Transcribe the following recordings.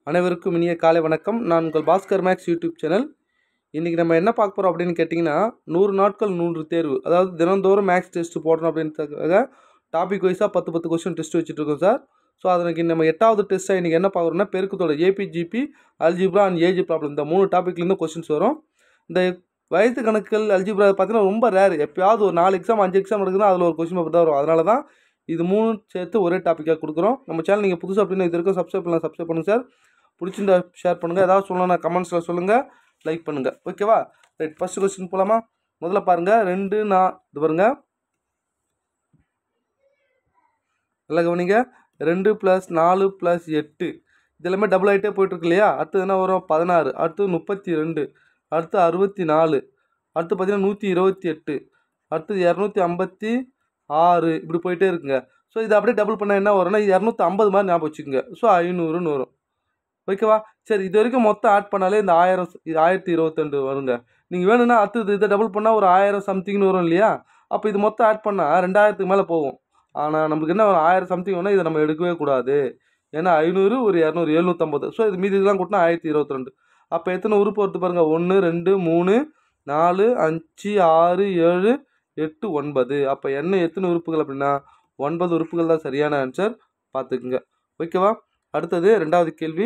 அனைவருக்கும் இனிய காலை வணக்கம் நான் உங்கள் பாஸ்கர் மேக்ஸ் யூடியூப் சேனல் இன்றைக்கி நம்ம என்ன பார்க்க போகிறோம் அப்படின்னு கேட்டிங்கன்னா நூறு நாட்கள் நூறு தேர்வு அதாவது தினந்தோறும் மேக்ஸ் டெஸ்ட் போடணும் அப்படின்றதுக்காக டாபிக் வைஸாக பத்து பத்து கொஸ்டின் டெஸ்ட் வச்சுட்ருக்கோம் சார் ஸோ அதுக்கு நம்ம எட்டாவது டெஸ்ட்டாக இன்றைக்கி என்ன பார்க்குறோம்னா பெருக்கத்தோட AP GP algebra and AG problem இந்த மூணு டாப்பிக்லேருந்து கொஸ்டின்ஸ் வரும் இந்த வயது கணக்குகள் அல்ஜிப்ரா பார்த்தீங்கன்னா ரொம்ப ரேர் எப்பயாவது ஒரு நாலு எக்ஸாம் அஞ்சு எக்ஸாம் நடக்குதுன்னா அதில் ஒரு கொஸ்டின் பேப்பர் தான் வரும் அதனால தான் இது மூணு சேர்த்து ஒரே டாப்பிக்காக கொடுக்குறோம் நம்ம சேனல் நீங்கள் புதுசாக அப்படின்னு இது வரைக்கும் சப்ஸ்கிரைப் பண்ணலாம் சப்ஸ்கிரைப் பண்ணுங்கள் சார் பிடிச்சிருந்தா ஷேர் பண்ணுங்கள் ஏதாவது சொல்லணும்னா கமெண்ட்ஸில் சொல்லுங்கள் லைக் பண்ணுங்கள் ஓகேவா ரைட் ஃபஸ்ட்டு கொஸ்டின் போகலாமா முதல்ல பாருங்கள் ரெண்டு நான் இது பாருங்கள் நல்லா கவனிங்க ரெண்டு ப்ளஸ் நாலு ப்ளஸ் எட்டு இது எல்லாமே டபுள் ஆகிட்டே போயிட்டுருக்கு இல்லையா அடுத்து என்ன வரும் பதினாறு அடுத்து முப்பத்தி ரெண்டு அடுத்து அறுபத்தி நாலு அடுத்து பார்த்தீங்கன்னா நூற்றி இருபத்தி எட்டு அடுத்து இரநூத்தி ஐம்பத்தி ஆறு இப்படி போயிட்டே இருக்குங்க ஸோ இதை அப்படியே டபுள் பண்ணால் என்ன வரும்னா இரநூத்தி ஐம்பது மாதிரி ஞாபகம் வச்சுக்கோங்க ஸோ ஐநூறுன்னு வரும் ஓகேவா சரி இது வரைக்கும் மொத்தம் ஆட் பண்ணாலே இந்த ஆயிரம் இது ஆயிரத்தி இருபத்தெண்டு வருங்க நீங்கள் வேணும்னா அடுத்தது இதை டபுள் பண்ணால் ஒரு ஆயிரம் சம்திங்னு வரும் இல்லையா அப்போ இது மொத்தம் ஆட் பண்ணால் ரெண்டாயிரத்துக்கு மேலே போகும் ஆனால் நம்மளுக்கு என்ன ஒரு ஆயிரம் சம்திங் வேணால் இதை நம்ம எடுக்கவே கூடாது ஏன்னா ஐநூறு ஒரு இரநூறு எழுநூற்றம்பது ஸோ இது மீதி இதெல்லாம் கூட்டினா ஆயிரத்தி இருபத்தி ரெண்டு அப்போ எத்தனை உறுப்பு வருது பாருங்கள் ஒன்று ரெண்டு மூணு நாலு அஞ்சு ஆறு ஏழு எட்டு ஒன்பது அப்போ என்ன எத்தனை உறுப்புகள் அப்படின்னா ஒன்பது உறுப்புகள் தான் சரியான ஆன்சர் பார்த்துக்குங்க ஓகேவா அடுத்தது ரெண்டாவது கேள்வி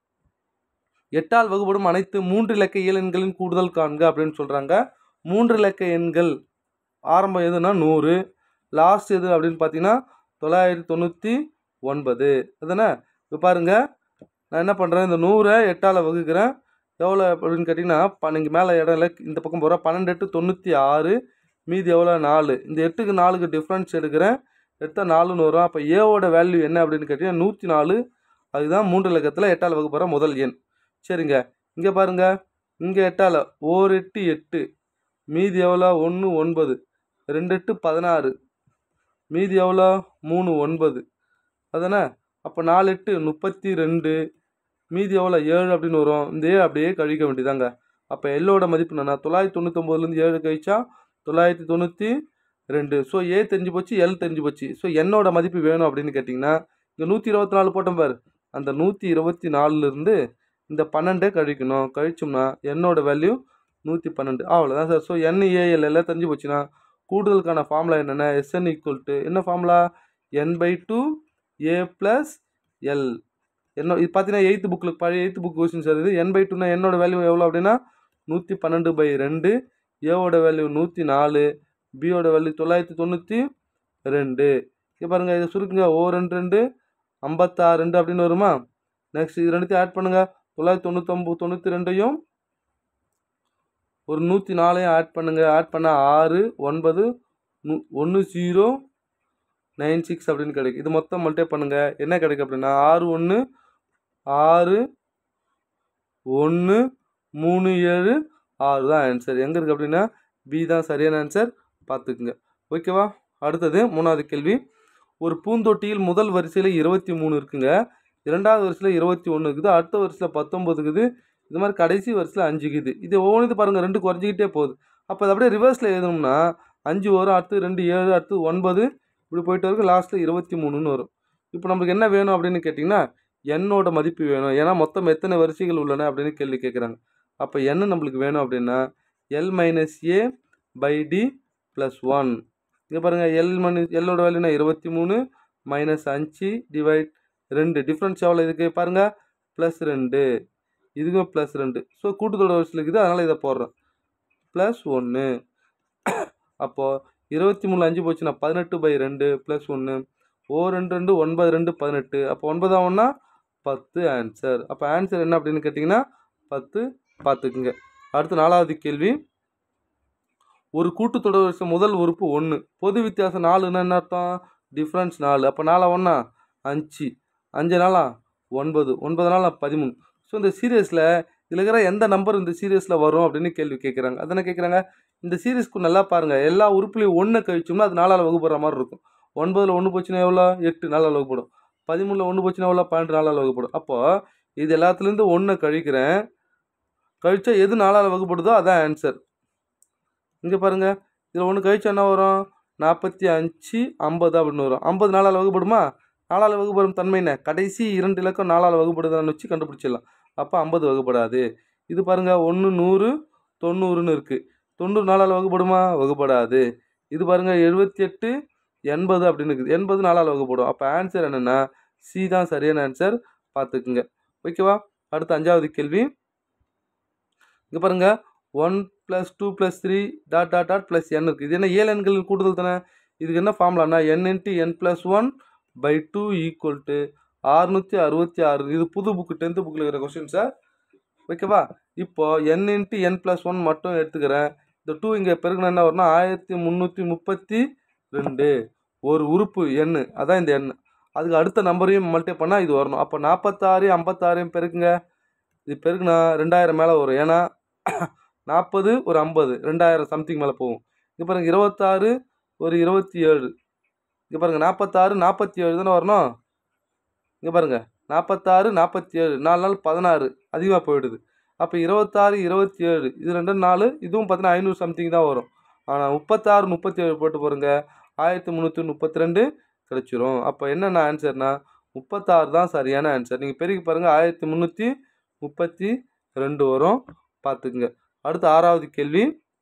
எட்டால் வகுப்படும் அனைத்து மூன்று இலக்க இயல் எண்களின் கூடுதல் காண்க அப்படின்னு சொல்கிறாங்க மூன்று இலக்க எண்கள் ஆரம்பம் எதுனா நூறு லாஸ்ட் எது அப்படின்னு பார்த்தீங்கன்னா தொள்ளாயிரத்தி தொண்ணூற்றி ஒன்பது அதுதானே இப்போ பாருங்கள் நான் என்ன பண்ணுறேன் இந்த நூறை எட்டால் வகுக்கிறேன் எவ்வளோ அப்படின்னு கேட்டிங்கன்னா பன்னெண்டு மேலே இடம் இல்லை இந்த பக்கம் போகிறேன் பன்னெண்டு எட்டு தொண்ணூற்றி ஆறு மீதி எவ்வளோ நாலு இந்த எட்டுக்கு நாலுக்கு டிஃப்ரென்ஸ் எடுக்கிறேன் எடுத்தால் நாலுன்னு வரும் அப்போ ஏவோட வேல்யூ என்ன அப்படின்னு கேட்டிங்கன்னா நூற்றி நாலு அதுதான் மூன்று இலக்கத்தில் எட்டால் வகுப்புற முதல் எண் சரிங்க இங்கே பாருங்கள் இங்கே எட்டால் ஓர் எட்டு எட்டு மீதி எவ்வளோ ஒன்று ஒன்பது ரெண்டு எட்டு பதினாறு மீதி எவ்வளோ மூணு ஒன்பது அதானே அப்போ நாலு எட்டு முப்பத்தி ரெண்டு மீதி எவ்வளோ ஏழு அப்படின்னு வரும் இந்த ஏழு அப்படியே கழிக்க வேண்டியதாங்க அப்போ எல்லோட மதிப்பு என்னன்னா தொள்ளாயிரத்தி தொண்ணூத்தொம்பதுலேருந்து ஏழு கழிச்சா தொள்ளாயிரத்தி தொண்ணூற்றி ரெண்டு ஸோ ஏ தெரிஞ்சு போச்சு எல் தெரிஞ்சு போச்சு ஸோ என்னோட மதிப்பு வேணும் அப்படின்னு கேட்டிங்கன்னா இங்கே நூற்றி இருபத்தி நாலு போட்டோம் பாரு அந்த நூற்றி இருபத்தி நாலுலேருந்து இந்த பன்னெண்டே கழிக்கணும் கழிச்சோம்னா என்னோட வேல்யூ நூற்றி பன்னெண்டு அவ்வளோதான் சார் ஸோ என் ஏஎல் எல்லாம் தெரிஞ்சு போச்சுன்னா கூடுதலுக்கான ஃபார்முலா என்னென்ன எஸ்என் ஈக்குவல் டு என்ன formula N by two A plus L என்ன இது பார்த்தீங்கன்னா எயித்து புக்கில் பழைய எயித்து புக் கொஸ்டின் சார் இது என் பை டூனா என்னோட வேல்யூ எவ்வளோ அப்படின்னா நூற்றி பன்னெண்டு பை ரெண்டு ஏவோட வேல்யூ நூற்றி நாலு பியோட வேல்யூ தொள்ளாயிரத்தி தொண்ணூற்றி ரெண்டு இங்கே பாருங்கள் இதை சுருக்குங்க ஓ ரெண்டு ரெண்டு ஐம்பத்தாறு ரெண்டு அப்படின்னு வருமா நெக்ஸ்ட் இது ரெண்டுத்தையும் ஆட் பண்ணுங்கள் தொள்ளாயிரத்தி தொண்ணூத்தொம்பது தொண்ணூற்றி ரெண்டையும் ஒரு நூற்றி நாலையும் ஆட் பண்ணுங்கள் ஆட் பண்ணால் ஆறு ஒன்பது நூ ஒன்று ஜீரோ நைன் சிக்ஸ் அப்படின்னு கிடைக்கும் இது மொத்தம் மல்டே பண்ணுங்கள் என்ன கிடைக்கும் அப்படின்னா ஆறு ஒன்று ஆறு ஒன்று மூணு ஏழு ஆறு தான் ஆன்சர் எங்கே இருக்குது அப்படின்னா பி தான் சரியான ஆன்சர் பார்த்துக்குங்க ஓகேவா அடுத்தது மூணாவது கேள்வி ஒரு பூந்தொட்டியில் முதல் வரிசையில் இருபத்தி மூணு இருக்குங்க இரண்டாவது வரிசையில் இருபத்தி ஒன்று இருக்குது அடுத்த வரிசையில் பத்தொம்பது இருக்குது இது மாதிரி கடைசி வரிசையில் அஞ்சு இருக்குது இது ஒவ்வொன்று பாருங்கள் ரெண்டு குறைஞ்சிக்கிட்டே போகுது அப்போ அது அப்படியே ரிவர்ஸில் எழுதணும்னா அஞ்சு வரும் அடுத்து ரெண்டு ஏழு அடுத்து ஒன்பது இப்படி போயிட்டு வரைக்கும் லாஸ்ட்டில் இருபத்தி மூணுன்னு வரும் இப்போ நம்மளுக்கு என்ன வேணும் அப்படின்னு கேட்டிங்கன்னா என்னோட மதிப்பு வேணும் ஏன்னா மொத்தம் எத்தனை வரிசைகள் உள்ளன அப்படின்னு கேள்வி கேட்குறாங்க அப்போ என்ன நம்மளுக்கு வேணும் அப்படின்னா L minus A by D plus one இங்கே பாருங்கள் எல் மனி எல்லோட வேல்யூனா இருபத்தி மூணு மைனஸ் அஞ்சு டிவைட் ரெண்டு டிஃப்ரென்ஸ் எவ்வளோ இதுக்கு பாருங்கள் ப்ளஸ் ரெண்டு இதுக்கும் ப்ளஸ் ரெண்டு ஸோ கூட்டுத்தொடர் வரிசையில் இருக்குது அதனால் இதை போடுறேன் ப்ளஸ் ஒன்று அப்போது இருபத்தி மூணு அஞ்சு போச்சுன்னா பதினெட்டு பை ரெண்டு ப்ளஸ் ஒன்று ஓ ரெண்டு ரெண்டு ஒன்பது ரெண்டு பதினெட்டு அப்போ ஒன்பதாம் ஒன்றா பத்து ஆன்சர் அப்போ ஆன்சர் என்ன அப்படின்னு கேட்டிங்கன்னா பத்து பார்த்துக்குங்க அடுத்து நாலாவது கேள்வி ஒரு கூட்டுத்தொடர் வரிசை முதல் உறுப்பு ஒன்று பொது வித்தியாசம் நாலுன்னா என்ன அர்த்தம் டிஃப்ரென்ஸ் நாலு அப்போ நாலா ஒன்றா அஞ்சு அஞ்சு நாளா ஒன்பது ஒன்பது நாளா பதிமூணு ஸோ இந்த சீரியஸில் இதில் இருக்கிற எந்த நம்பர் இந்த சீரியஸில் வரும் அப்படின்னு கேள்வி கேட்குறாங்க அதனை கேட்குறாங்க இந்த சீரியஸ்க்கு நல்லா பாருங்கள் எல்லா உறுப்புலையும் ஒன்று கழிச்சோம்னா அது நாலால் வகுப்படுற மாதிரி இருக்கும் ஒன்பதில் ஒன்று போச்சுன்னா எவ்வளோ எட்டு நாலால் வகுப்படும் பதிமூணில் ஒன்று போச்சுன்னா எவ்வளோ பன்னெண்டு நாலால் வகுப்படும் அப்போது இது எல்லாத்துலேருந்து ஒன்று கழிக்கிறேன் கழிச்சா எது நாலால் வகுப்படுதோ அதான் ஆன்சர் இங்கே பாருங்கள் இதில் ஒன்று கழிச்சா என்ன வரும் நாற்பத்தி அஞ்சு ஐம்பது அப்படின்னு வரும் ஐம்பது நாலால் வகுப்படுமா நாலால் வகுப்படும் தன்மை என்ன கடைசி இரண்டு இலக்கம் நாலால் வகுப்படுதான்னு வச்சு கண்டுபிடிச்சிடலாம் அப்போ ஐம்பது வகுப்படாது இது பாருங்கள் ஒன்று நூறு தொண்ணூறுன்னு இருக்குது தொண்ணூறு நாலால் வகுப்படுமா வகுப்படாது இது பாருங்கள் எழுபத்தி எட்டு எண்பது அப்படின்னு இருக்குது எண்பது நாலால் வகுப்படும் அப்போ ஆன்சர் என்னென்னா சி தான் சரியான ஆன்சர் பார்த்துக்குங்க ஓகேவா அடுத்து அஞ்சாவது கேள்வி இங்கே பாருங்க one plus two plus three dot dot dot plus N இருக்குது இது என்ன ஏழு எண்களின் கூடுதல் தானே இதுக்கு என்ன ஃபார்முலானா N into N plus one by two equal to அறுநூற்றி அறுபத்தி ஆறு இது புது புக்கு டென்த்து புக்கில் இருக்கிற கொஸ்டின் சார் ஓகேவா இப்போ N into N plus one மட்டும் எடுத்துக்கிறேன் இந்த டூ இங்கே பெருக்கினா என்ன வரும்னா ஆயிரத்தி முந்நூற்றி முப்பத்தி ரெண்டு ஒரு உறுப்பு எண் அதான் இந்த எண் அதுக்கு அடுத்த நம்பரையும் மல்டிப்ளை பண்ணால் இது வரணும் அப்போ நாற்பத்தாறு ஐம்பத்தாறையும் பெருக்குங்க இது பெருக்குனா ரெண்டாயிரம் மேலே வரும் ஏன்னா நாற்பது ஒரு ஐம்பது ரெண்டாயிரம் சம்திங் மேலே போகும் இங்கே பாருங்கள் இருபத்தாறு ஒரு இருபத்தி ஏழு இங்கே பாருங்கள் நாற்பத்தாறு நாற்பத்தி ஏழு தானே வரணும் இங்கே பாருங்கள் நாற்பத்தாறு நாற்பத்தி ஏழு நாலு நாள் பதினாறு அதிகமாக போயிடுது அப்போ இருபத்தாறு இருபத்தி ஏழு இது ரெண்டு நாலு இதுவும் பார்த்தீங்கன்னா ஐநூறு சம்திங் தான் வரும் ஆனால் முப்பத்தாறு முப்பத்தி ஏழு போட்டு பாருங்க ஆயிரத்தி முந்நூற்றி முப்பத்தி ரெண்டு கிடச்சிரும் அப்போ என்னென்ன ஆன்சர்னா முப்பத்தாறு தான் சரியான ஆன்சர் நீங்கள் பெருக்கி பாருங்கள் ஆயிரத்தி முந்நூற்றி முப்பத்தி ரெண்டு வரும் பார்த்துக்குங்க அடுத்து ஆறாவது கேள்வி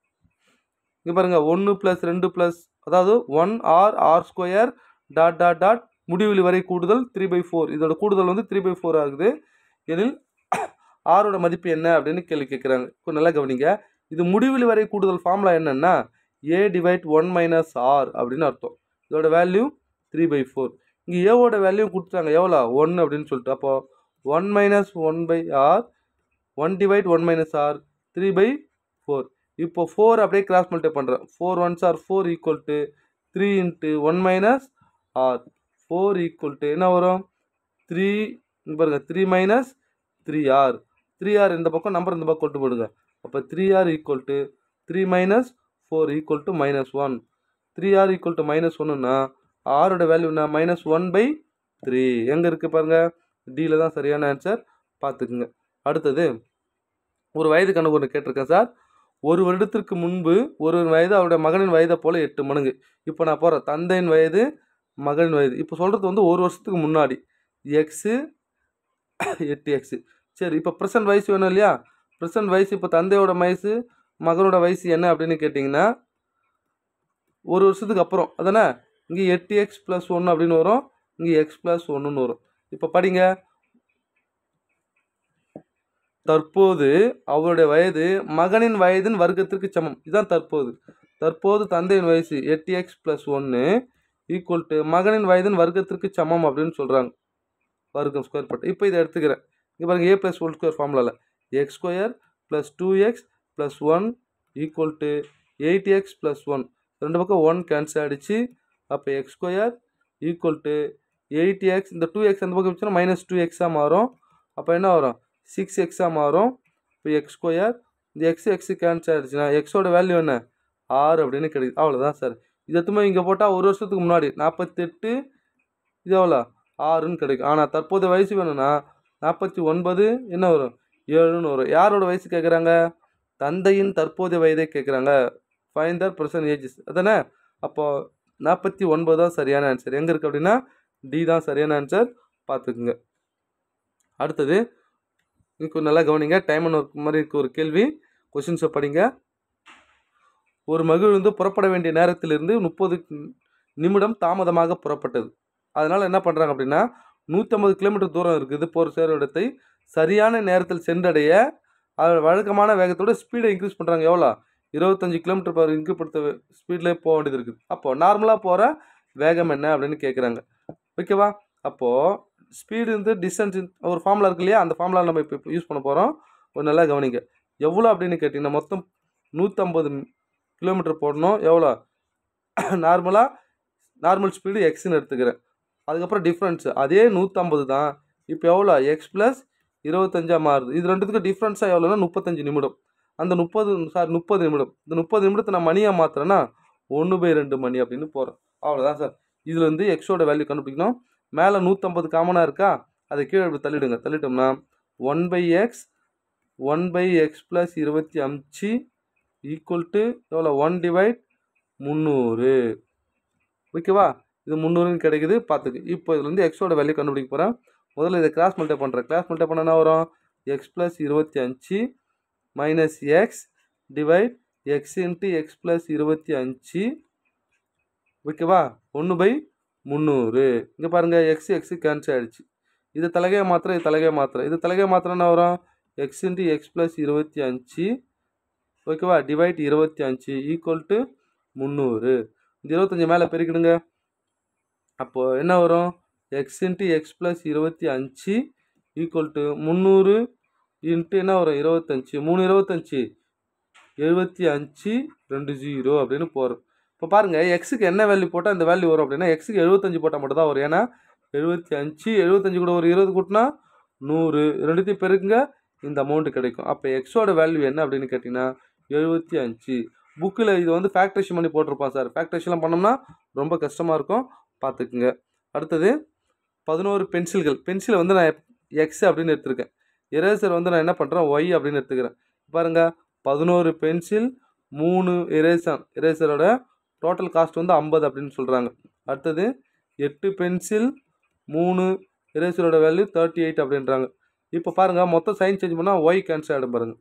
இங்கே பாருங்கள் ஒன்று ப்ளஸ் ரெண்டு ப்ளஸ் அதாவது one R R square dot dot dot முடிவெளி வரை கூடுதல் த்ரீ பை ஃபோர் இதோட கூடுதல் வந்து த்ரீ பை ஃபோர் ஆகுது எனில் ஆரோட மதிப்பு என்ன அப்படின்னு கேள்வி கேட்குறாங்க கொஞ்சம் நல்லா கவனிங்க இது முடிவெளி வரை கூடுதல் ஃபார்முலா என்னன்னா A divide one minus R அப்படின்னு அர்த்தம் இதோட வேல்யூ த்ரீ பை ஃபோர் இங்கே ஏவோட வேல்யூ கொடுத்துட்டாங்க எவ்வளோ ஒன் அப்படின்னு சொல்லிட்டு அப்போ one minus one by R one divide one minus R three by four இப்போ ஃபோர் அப்படியே கிராஸ் மல்டிப்ளை பண்ணுறேன் four ones R four equal to three into one minus R four equal to என்ன வரும் three இங்கே பாருங்கள் three minus three R three R இந்த பக்கம் number இந்த பக்கம் கொண்டு போடுங்க அப்போ three R equal to three minus four equal to minus one three R equal to minus ஒன்றுனா ஆரோட வேல்யூ என்ன மைனஸ் ஒன் பை த்ரீ எங்கே இருக்குது பாருங்கள் டியில் தான் சரியான ஆன்சர் பார்த்துக்குங்க அடுத்தது ஒரு வயது கணக்கு ஒன்று கேட்டிருக்கேன் சார் ஒரு வருடத்திற்கு முன்பு ஒரு வயது அவருடைய மகனின் வயதை போல் எட்டு மடங்கு இப்போ நான் போகிறேன் தந்தையின் வயது மகனின் வயது இப்போ சொல்கிறது வந்து ஒரு வருஷத்துக்கு முன்னாடி எக்ஸு எட்டு எக்ஸு சரி இப்போ ப்ரெசன்ட் வயசு வேணும் இல்லையா ப்ரெசன்ட் வயசு இப்போ தந்தையோட வயசு மகனோட வயசு என்ன அப்படின்னு கேட்டிங்கன்னா ஒரு வருஷத்துக்கு அப்புறம் அதானே இங்கே எட்டு எக்ஸ் ப்ளஸ் ஒன்று அப்படின்னு வரும் இங்கே எக்ஸ் ப்ளஸ் ஒன்றுன்னு வரும் இப்போ படிங்க தற்போது அவருடைய வயது மகனின் வயதின் வர்க்கத்திற்கு சமம் இதுதான் தற்போது தற்போது தந்தையின் வயசு எட்டு எக்ஸ் ப்ளஸ் ஒன்று ஈக்குவல் டு மகனின் வயதின் வர்க்கத்திற்கு சமம் அப்படின்னு சொல்கிறாங்க வர்க்கம் ஸ்கொயர் பட்டு இப்போ இதை எடுத்துக்கிறேன் இங்கே பாருங்கள் ஏ ப்ளஸ் ஹோல் ஸ்கொயர் ஃபார்முலாவில் X square plus two X plus one equal to eight X plus one ரெண்டு பக்கம் ஒன் கேன்சல் ஆகிடுச்சு அப்போ X square equal to eight X இந்த டூ எக்ஸ் அந்த பக்கம் வச்சுன்னா மைனஸ் டூ எக்ஸாக மாறும் அப்போ என்ன வரும் சிக்ஸ் எக்ஸாக மாறும் இப்போ எக்ஸ் ஸ்கொயர் இந்த எக்ஸ் எக்ஸ் கேன்சல் ஆகிடுச்சுன்னா எக்ஸோட வேல்யூ என்ன ஆறு அப்படின்னு கிடைக்குது அவ்வளோதான் சார் இது எத்துமே இங்கே போட்டால் ஒரு வருஷத்துக்கு முன்னாடி நாற்பத்தெட்டு இது எவ்வளோ ஆறுன்னு கிடைக்கும் ஆனால் தற்போதைய வயசு வேணும்னா நாற்பத்தி ஒன்பது என்ன வரும் ஏழுன்னு வரும் யாரோட வயசு கேட்குறாங்க தந்தையின் தற்போதைய வயதை கேட்குறாங்க ஃபைன் தர் பர்சன்ட் ஏஜஸ் அதானே அப்போது நாற்பத்தி ஒன்பது தான் சரியான ஆன்சர் எங்கே இருக்குது அப்படின்னா டி தான் சரியான ஆன்சர் பார்த்துக்குங்க அடுத்தது இன்னும் நல்லா கவனிங்க டைம் அண்ட் ஒர்க் மாதிரி இருக்க ஒரு கேள்வி கொஷின்ஸை படிங்க ஒரு மகிழ்ந்து புறப்பட வேண்டிய நேரத்திலிருந்து முப்பது நிமிடம் தாமதமாக புறப்பட்டது அதனால் என்ன பண்ணுறாங்க அப்படின்னா நூற்றம்பது கிலோமீட்டர் தூரம் இருக்குது போகிற சேர இடத்தை சரியான நேரத்தில் சென்றடைய அது வழக்கமான வேகத்தோட ஸ்பீடை இன்க்ரீஸ் பண்ணுறாங்க எவ்வளோ இருபத்தஞ்சி கிலோமீட்டர் பர் இன்க்ரீஸ் ஸ்பீட்லேயே போக வேண்டியது இருக்குது அப்போது நார்மலாக போகிற வேகம் என்ன அப்படின்னு கேட்குறாங்க ஓகேவா அப்போது ஸ்பீடு வந்து டிஸ்டன்ஸ் ஒரு ஃபார்முலா இருக்கு இல்லையா அந்த ஃபார்முலா நம்ம இப்போ யூஸ் பண்ண போகிறோம் ஒரு நல்லா கவனிங்க எவ்வளோ அப்படின்னு கேட்டிங்கன்னா மொத்தம் நூற்றம்பது கிலோமீட்டர் போடணும் எவ்வளோ நார்மலாக நார்மல் ஸ்பீடு எக்ஸ்ன்னு எடுத்துக்கிறேன் அதுக்கப்புறம் டிஃப்ரென்ஸு அதே நூற்றம்பது தான் இப்போ எவ்வளோ எக்ஸ் ப்ளஸ் இருபத்தஞ்சா மாறுது இது ரெண்டுத்துக்கும் டிஃப்ரென்ஸாக எவ்வளோனா முப்பத்தஞ்சு நிமிடம் அந்த முப்பது சார் முப்பது நிமிடம் இந்த முப்பது நிமிடத்தை நான் மணியாக மாற்றுறேன்னா ஒன்று பை ரெண்டு மணி அப்படின்னு போகிறேன் அவ்வளோதான் சார் இதில் வந்து எக்ஸோட வேல்யூ கண்டுபிடிக்கணும் மேலே நூற்றம்பது காமனாக இருக்கா அதை கீழே இப்படி தள்ளிடுங்க தள்ளிட்டோம்னா one by X one by X plus இருபத்தி அஞ்சு ஈக்குவல் டு எவ்வளோ ஒன் டிவைட் முந்நூறு ஓகேவா இது முந்நூறுன்னு கிடைக்குது பார்த்துக்கு இப்போ இதுலேருந்து எக்ஸோட வேல்யூ கண்டுபிடிக்க போகிறேன் முதல்ல இதை கிராஸ் மல்டிப்ளை பண்ணுறேன் கிராஸ் மல்டிப்ளை பண்ண என்ன வரும் எக்ஸ் ப்ளஸ் இருபத்தி அஞ்சு minus X divide X into X plus இருபத்தி அஞ்சு ஓகேவா ஒன்று பை முந்நூறு இங்கே பாருங்கள் எக்ஸ் எக்ஸு கேன்சல் ஆகிடுச்சு இது தலைகையை மாத்திரம் இது தலைகையை மாத்திரம் இது தலைகையை மாத்திரம் என்ன வரும் எக்ஸ் இன்ட்டு எக்ஸ் ப்ளஸ் இருபத்தி அஞ்சு ஓகேவா டிவைட் இருபத்தி அஞ்சு ஈக்குவல் டு முந்நூறு இந்த இருபத்தஞ்சி மேலே பெருக்கிடுங்க அப்போது என்ன வரும் எக்ஸ் இன்ட்டு எக்ஸ் ப்ளஸ் இருபத்தி அஞ்சு ஈக்குவல் டு முந்நூறு இன்ட்டு என்ன வரும் இருபத்தஞ்சி மூணு இருபத்தஞ்சி எழுபத்தி அஞ்சு ரெண்டு ஜீரோ அப்படின்னு போகிறோம் இப்போ பாருங்கள் எக்ஸுக்கு என்ன வேல்யூ போட்டால் இந்த வேல்யூ வரும் அப்படின்னா எக்ஸுக்கு எழுபத்தஞ்சு போட்டால் மட்டும் தான் வரும் ஏன்னா எழுபத்தி அஞ்சு எழுபத்தஞ்சு கூட ஒரு இருபது கூட்டினா நூறு ரெண்டுத்தையும் பெருக்குங்க இந்த அமௌண்ட்டு கிடைக்கும் அப்போ எக்ஸோட வேல்யூ என்ன அப்படின்னு கேட்டிங்கன்னா எழுபத்தி அஞ்சு புக்கில் இது வந்து ஃபேக்ட்ரேஷன் பண்ணி போட்டிருப்பான் சார் ஃபேக்ட்ரேஷன்லாம் பண்ணோம்னா ரொம்ப கஷ்டமாக இருக்கும் பார்த்துக்குங்க அடுத்தது பதினோரு பென்சில்கள் பென்சிலை வந்து நான் எக்ஸ் அப்படின்னு எடுத்திருக்கேன் எரேசர் வந்து நான் என்ன பண்ணுறேன் ஒய் அப்படின்னு எடுத்துக்கிறேன் பாருங்கள் பதினோரு பென்சில் மூணு எரேசர் எரேசரோட டோட்டல் காஸ்ட் வந்து ஐம்பது அப்படின்னு சொல்கிறாங்க அடுத்தது எட்டு பென்சில் மூணு எரேசரோட வேல்யூ தேர்ட்டி எயிட் அப்படின்றாங்க இப்போ பாருங்கள் மொத்தம் சைன் சேஞ்ச் பண்ணால் ஒய் கேன்சல் ஆகிடும் பாருங்கள்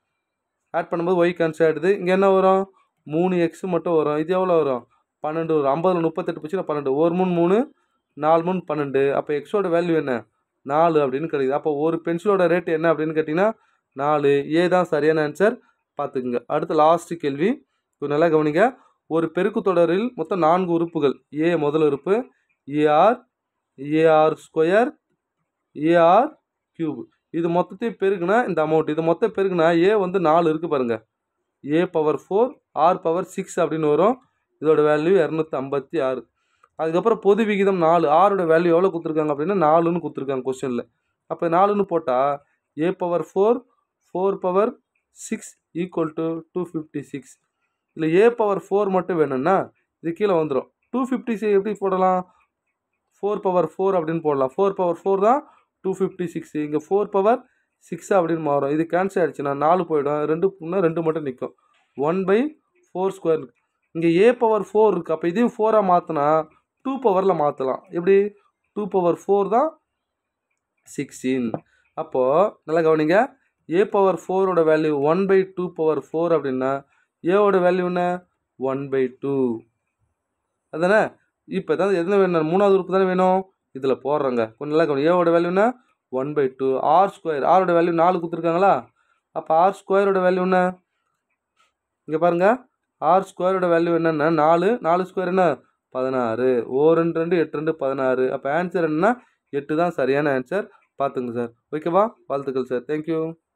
ஆட் பண்ணும்போது ஒய் கேன்சல் ஆகிடுது இங்கே என்ன வரும் மூணு எக்ஸ் மட்டும் வரும் இது எவ்வளோ வரும் பன்னெண்டு வரும் ஐம்பதில் முப்பத்தெட்டு போச்சுன்னா பன்னெண்டு ஒரு மூணு மூணு நாலு மூணு பன்னெண்டு அப்போ எக்ஸோட வேல்யூ என்ன நாலு அப்படின்னு கிடைக்குது அப்போ ஒரு பென்சிலோட ரேட் என்ன அப்படின்னு கேட்டிங்கன்னா நாலு ஏ தான் சரியான ஆன்சர் பார்த்துக்குங்க அடுத்து லாஸ்ட் கேள்வி கொஞ்சம் நல்லா கவனிங்க ஒரு பெருக்கு தொடரில் மொத்தம் நான்கு உறுப்புகள் ஏ முதல் உறுப்பு AR AR square AR cube இது மொத்தத்தையும் பெருக்குனா இந்த அமௌண்ட் இது மொத்தம் பெருக்குனா ஏ வந்து நாலு இருக்குது பாருங்கள் A power four R power six அப்படின்னு வரும் இதோட வேல்யூ இரநூத்தி ஐம்பத்தி ஆறு அதுக்கப்புறம் பொது விகிதம் நாலு ஆரோட வேல்யூ எவ்வளோ கொடுத்துருக்காங்க அப்படின்னா நாலுன்னு கொடுத்துருக்காங்க கொஸ்டினில் அப்போ நாலுன்னு போட்டால் A power four four power six equal to two fifty six இல்லை ஏ பவர் ஃபோர் மட்டும் வேணும்னா இது கீழே வந்துடும் டூ ஃபிஃப்டி சிக்ஸ் எப்படி போடலாம் ஃபோர் பவர் ஃபோர் அப்படின்னு போடலாம் ஃபோர் பவர் ஃபோர் தான் டூ ஃபிஃப்டி சிக்ஸ் இங்கே ஃபோர் பவர் சிக்ஸ் அப்படின்னு மாறும் இது கேன்சல் ஆகிடுச்சுன்னா நாலு போயிடும் ரெண்டு இன்னும் ரெண்டு மட்டும் நிற்கும் ஒன் பை ஃபோர் ஸ்கொயர் இங்கே ஏ பவர் ஃபோர் இருக்குது அப்போ இதையும் ஃபோராக மாற்றினா டூ பவரில் மாற்றலாம் எப்படி டூ பவர் ஃபோர் தான் சிக்ஸ்டீன் அப்போது நல்லா கவனிங்க ஏ பவர் ஃபோரோட value one by two power four அப்படின்னா ஏவோட வேல்யூ என்ன ஒன் பை டூ அதானே இப்போ தான் எதுனா வேணும் மூணாவது உறுப்பு தானே வேணும் இதில் போடுறோங்க கொஞ்சம் நல்லா கவனி ஏவோட வேல்யூனா one by two R square ஆரோட வேல்யூ நாலு கொடுத்துருக்காங்களா அப்போ ஆர் ஸ்கொயரோட வேல்யூ என்ன இங்கே பாருங்கள் ஆர் ஸ்கொயரோட வேல்யூ என்னென்னா நாலு நாலு ஸ்கொயர் என்ன பதினாறு ஓ ரெண்டு ரெண்டு எட்டு ரெண்டு பதினாறு அப்போ ஆன்சர் என்னன்னா எட்டு தான் சரியான ஆன்சர் பார்த்துங்க சார் ஓகேவா வாழ்த்துக்கள் சார் தேங்க்யூ